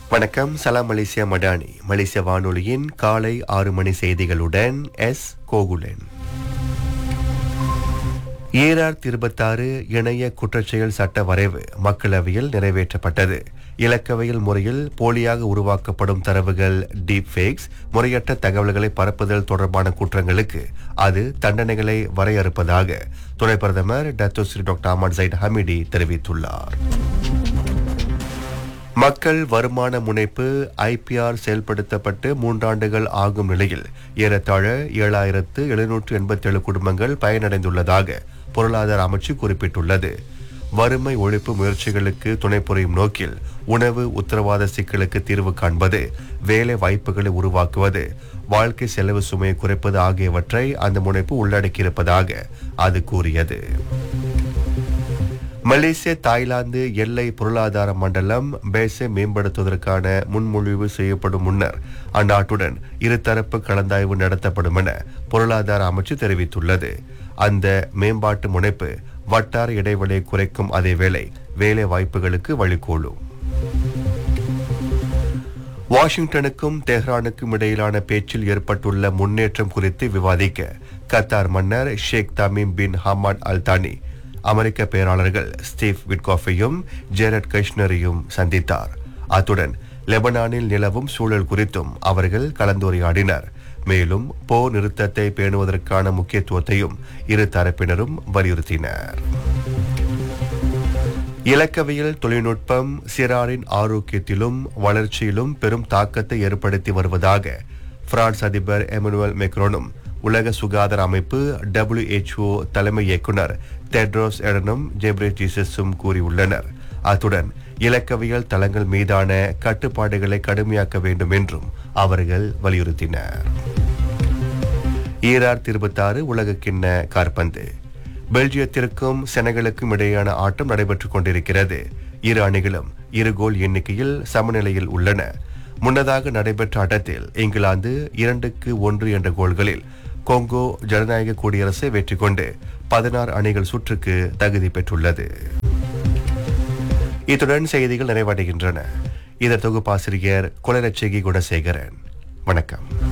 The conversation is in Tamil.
வணக்கம் சலாம் மலேசியா மடானி மலேசிய வானொலியின் காலை ஆறு மணி செய்திகளுடன் எஸ் கோகுலன் ஏஆர் இருபத்தாறு இணைய குற்றச்செயல் சட்ட வரைவு மக்களவையில் நிறைவேற்றப்பட்டது இலக்கவியல் முறையில் போலியாக உருவாக்கப்படும் தரவுகள் டீப் ஃபேக்ஸ் முறையற்ற தகவல்களை பரப்புதல் தொடர்பான குற்றங்களுக்கு அது தண்டனைகளை வரையறுப்பதாக துணை பிரதமர் Datuk Seri doctor Ahmad Zahid Hamidi தெரிவித்துள்ளார் மக்கள் வருமான முனைப்பு ஐபிஆர் செயல்படுத்தப்பட்டு மூன்றாண்டுகள் ஆகும் நிலையில் ஏறத்தாழ ஏழாயிரத்து எழுநூற்று எண்பத்தேழு குடும்பங்கள் பயனடைந்துள்ளதாக பொருளாதார அமைச்சு குறிப்பிட்டுள்ளது வறுமை ஒழிப்பு முயற்சிகளுக்கு துணை புரியும் நோக்கில் உணவு உத்தரவாத சிக்கலுக்கு தீர்வு காண்பது வேலை வாய்ப்புகளை உருவாக்குவது வாழ்க்கை செலவு சுமையை குறைப்பது ஆகியவற்றை அந்த முனைப்பு உள்ளடக்கியிருப்பதாக அது கூறியது மலேசிய தாய்லாந்து எல்லை பொருளாதார மண்டலம் பேசை மேம்படுத்துவதற்கான முன்மொழிவு செய்யப்படும் முன்னர் அந்நாட்டுடன் இருதரப்பு கலந்தாய்வு நடத்தப்படும் என பொருளாதார அமைச்சு தெரிவித்துள்ளது அந்த மேம்பாட்டு முனைப்பு வட்டார இடைவெளியை குறைக்கும் அதேவேளை வேலை வாய்ப்புகளுக்கு வழிகோலும் வாஷிங்டனுக்கும் தெஹ்ரானுக்கும் இடையிலான பேச்சில் ஏற்பட்டுள்ள முன்னேற்றம் குறித்து விவாதிக்க கத்தார் மன்னர் Sheikh Tamim bin Hamad Al Thani அமெரிக்க பேராளர்கள் ஸ்டீவ் விட்காஃபையும் ஜெரட் கஷ்னரையும் சந்தித்தார் அத்துடன் லெபனானில் நிலவும் சூழல் குறித்தும் அவர்கள் கலந்துரையாடினர் மேலும் போர் நிறுத்தத்தை பேணுவதற்கான முக்கியத்துவத்தையும் இரு தரப்பினரும் வலியுறுத்தினர் இலக்கவியல் தொழில்நுட்பம் சிறாரின் ஆரோக்கியத்திலும் வளர்ச்சியிலும் பெரும் தாக்கத்தை ஏற்படுத்தி வருவதாக பிரான்ஸ் அதிபர் எமனுவல் மெக்ரோனும் உலக சுகாதார அமைப்பு டபிள்யூஹெச்ஓ தலைமை இயக்குனர் தெட்ரோஸ் எடனும் ஜெப்ரேஜிசஸும் கூறியுள்ளனர் அத்துடன் இலக்கவியல் தளங்கள் மீதான கட்டுப்பாடுகளை கடுமையாக்க வேண்டும் என்றும் அவர்கள் வலியுறுத்தினர் ஈரார் இருபத்தாறு உலகக்கிண்ண காற்பந்து பெல்ஜியத்திற்கும் செனகலுக்கும் இடையேயான ஆட்டம் நடைபெற்றுக் கொண்டிருக்கிறது இரு அணிகளும் இரு கோல் எண்ணிக்கையில் சமநிலையில் உள்ளன முன்னதாக நடைபெற்ற ஆட்டத்தில் இங்கிலாந்து இரண்டுக்கு ஒன்று என்ற கோல்களில் கொங்கோ ஜனநாயக குடியரசை வெற்றி கொண்டு பதினாறு அணிகள் சுற்றுக்கு தகுதி பெற்றுள்ளது இத்துடன் செய்திகள் நிறைவடைகின்றன இதன் தொகுப்பாசிரியர் குலரட்சகி குணசேகரன் வணக்கம்